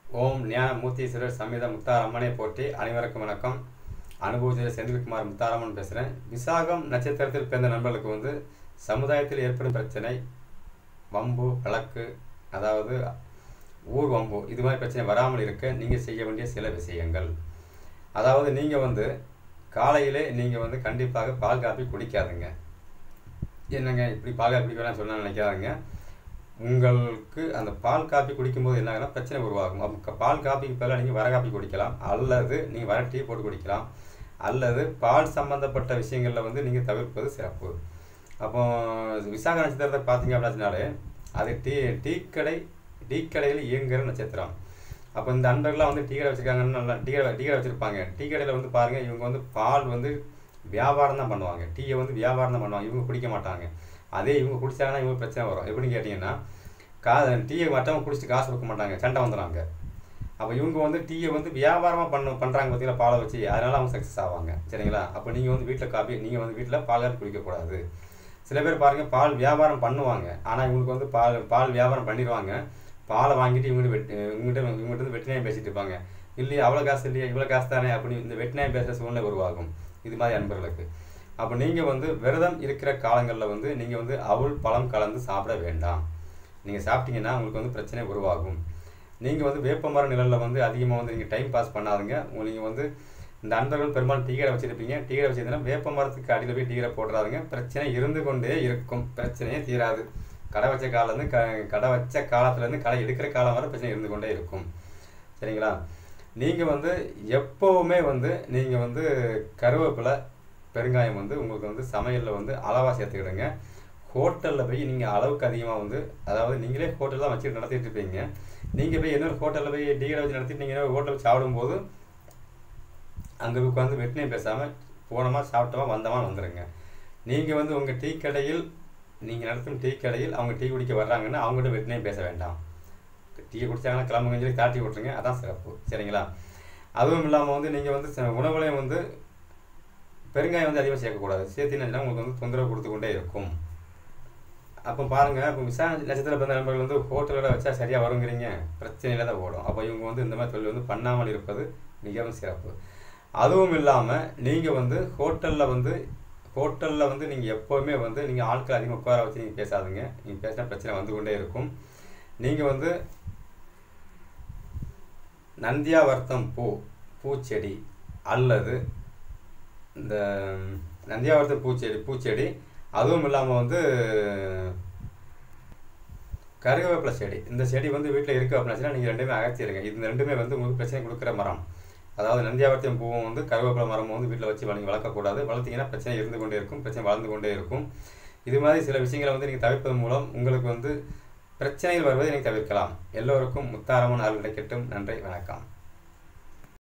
ஓம் ஞான மூர்த்தீஸ்வரர் சமேத முத்தாரம்மனை போற்றி அனைவருக்கும் வணக்கம் அனுபவத்தில் செந்தில்குமார் முத்தாரம்மன் பேசுகிறேன் விசாகம் நட்சத்திரத்தில் பிறந்த நண்பர்களுக்கு வந்து சமுதாயத்தில் ஏற்படும் பிரச்சனை வம்பு வழக்கு அதாவது ஊர் வம்பு இது மாதிரி பிரச்சனை வராமல் இருக்க நீங்கள் செய்ய வேண்டிய சில விஷயங்கள் அதாவது நீங்கள் வந்து காலையிலே நீங்கள் வந்து கண்டிப்பாக பால் காப்பி குடிக்காதுங்க என்னங்க இப்படி பால் காப்பி குடிக்கலாம் சொன்னால் நினைக்காதீங்க உங்களுக்கு அந்த பால் காப்பி குடிக்கும்போது என்ன ஆகுனா பிரச்சனை உருவாகும் அப்போ பால் காப்பிக்கு பதிலாக நீங்கள் வர காப்பி குடிக்கலாம் அல்லது நீங்கள் வர டீ போட்டு குடிக்கலாம் அல்லது பால் சம்பந்தப்பட்ட விஷயங்களில் வந்து நீங்கள் தவிர்ப்பது சிறப்பு அப்போ விசாக நட்சத்திரத்தை பார்த்தீங்க அப்படின்னாலே அது டீ டீ கடை டீ கடையில் இயங்குகிற நட்சத்திரம் அப்போ இந்த அன்பர்கள்லாம் வந்து டீ கடை வச்சுருக்காங்கன்னு நல்லா டீ கடை டீ கடை வச்சுருப்பாங்க டீ கடையில் வந்து பாருங்கள் இவங்க வந்து பால் வந்து வியாபாரம் தான் பண்ணுவாங்க டீயை வந்து வியாபாரம் தான் பண்ணுவாங்க இவங்க குடிக்க மாட்டாங்க அதே இவங்க குடிச்சாங்கன்னா இவங்க பிரச்சனை வரும் எப்படின்னு கேட்டிங்கன்னா கா டீயை மற்றவங்க குடிச்சிட்டு காசு கொடுக்க மாட்டாங்க சண்டை வந்துடுறாங்க அப்போ இவங்க வந்து டீயை வந்து வியாபாரமாக பண்ண பண்ணுறாங்க பார்த்தீங்களா பாலை வச்சு அதனால் அவங்க சக்ஸஸ் ஆவாங்க சரிங்களா அப்போ நீங்கள் வந்து வீட்டில் காப்பி நீங்கள் வந்து வீட்டில் பால் காப்பி குடிக்கக்கூடாது சில பேர் பாருங்கள் பால் வியாபாரம் பண்ணுவாங்க ஆனால் இவங்களுக்கு வந்து பால் பால் வியாபாரம் பண்ணிடுவாங்க பாலை வாங்கிட்டு இவங்ககிட்ட வெட் இவங்ககிட்ட இவங்ககிட்ட வந்து வெட்டினாயம் பேசிட்டு இருப்பாங்க இல்லையா அவ்வளோ காசு இல்லையா இவ்வளோ காசு தானே அப்படி இந்த வெட்டினாயம் பேசுகிற சூழ்நிலை உருவாகும் இது மாதிரி அன்பர்களுக்கு அப்போ நீங்கள் வந்து விரதம் இருக்கிற காலங்களில் வந்து நீங்கள் வந்து அவள் பழம் கலந்து சாப்பிட வேண்டாம் நீங்கள் சாப்பிட்டீங்கன்னா உங்களுக்கு வந்து பிரச்சனை உருவாகும் நீங்கள் வந்து வேப்பமர நிழலில் வந்து அதிகமாக வந்து நீங்கள் டைம் பாஸ் பண்ணாதுங்க நீங்கள் வந்து இந்த அன்பர்கள் பெரும்பாலும் டீ கடை வச்சுருப்பீங்க டீ கடை வச்சிருந்தீங்கன்னா வேப்ப மரத்துக்கு அடியில் போய் டீ கடை போட்டுறாதுங்க பிரச்சனை இருந்து கொண்டே இருக்கும் பிரச்சனையே தீராது கடை வச்ச காலேருந்து க கடை வச்ச காலத்துலேருந்து கடை எடுக்கிற காலம் வரை பிரச்சனை இருந்து கொண்டே இருக்கும் சரிங்களா நீங்கள் வந்து எப்போவுமே வந்து நீங்கள் வந்து கருவேப்பிலை பெருங்காயம் வந்து உங்களுக்கு வந்து சமையலில் வந்து அளவாக சேர்த்துக்கிடுங்க ஹோட்டலில் போய் நீங்கள் அளவுக்கு அதிகமாக வந்து அதாவது நீங்களே ஹோட்டல் தான் வச்சுட்டு நடத்திட்டு இருப்பீங்க நீங்கள் போய் இன்னொரு ஹோட்டலில் போய் டீ கடை வச்சு நடத்திட்டு நீங்கள் ஹோட்டலில் சாப்பிடும்போது அங்கே போய் உட்காந்து வெட்டினையும் பேசாமல் போனோமா சாப்பிட்டோமா வந்தோமா வந்துடுங்க நீங்கள் வந்து உங்கள் டீ கடையில் நீங்கள் நடத்தும் டீ கடையில் அவங்க டீ குடிக்க வர்றாங்கன்னா அவங்ககிட்ட வெட்டினையும் பேச வேண்டாம் டீ குடிச்சாங்கன்னா கிளம்புங்கன்னு சொல்லி தாட்டி விட்ருங்க அதான் சிறப்பு சரிங்களா அதுவும் இல்லாமல் வந்து நீங்கள் வந்து உணவுலையும் வந்து பெருங்காயம் வந்து அதிகமாக சேர்க்கக்கூடாது சேர்த்தினா உங்களுக்கு வந்து தொந்தரவு கொடுத்து கொண்டே இருக்கும் அப்போ பாருங்கள் இப்போ விசா நட்சத்திர பிறந்த நண்பர்கள் வந்து ஹோட்டலில் வச்சா சரியாக வருங்கிறீங்க பிரச்சனையில் தான் ஓடும் அப்போ இவங்க வந்து இந்த மாதிரி தொழில் வந்து பண்ணாமல் இருப்பது மிகவும் சிறப்பு அதுவும் இல்லாமல் நீங்கள் வந்து ஹோட்டலில் வந்து ஹோட்டலில் வந்து நீங்கள் எப்போவுமே வந்து நீங்கள் ஆட்கள் அதிகமாக உட்கார வச்சு நீங்கள் பேசாதுங்க நீங்கள் பேசினா பிரச்சனை வந்து கொண்டே இருக்கும் நீங்கள் வந்து நந்தியாவர்த்தம் பூ பூச்செடி அல்லது இந்த நந்தியாவர்த்தம் பூச்செடி பூச்செடி அதுவும் இல்லாமல் வந்து கருவேப்பிலை செடி இந்த செடி வந்து வீட்டில் இருக்குது அப்படின்னா நீங்கள் ரெண்டுமே அகற்றிடுங்க இது ரெண்டுமே வந்து உங்களுக்கு பிரச்சனை கொடுக்குற மரம் அதாவது நந்தியாவர்த்தியம் பூவும் வந்து கருவேப்பிலை மரமும் வந்து வீட்டில் வச்சு நீங்கள் வளர்க்கக்கூடாது வளர்த்திங்கன்னா பிரச்சனை இருந்து கொண்டே இருக்கும் பிரச்சனை வளர்ந்து கொண்டே இருக்கும் இது மாதிரி சில விஷயங்களை வந்து நீங்கள் தவிர்ப்பதன் மூலம் உங்களுக்கு வந்து பிரச்சனைகள் வருவதை நீங்கள் தவிர்க்கலாம் எல்லோருக்கும் முத்தாரமான அருள் கிடைக்கட்டும் நன்றி வணக்கம்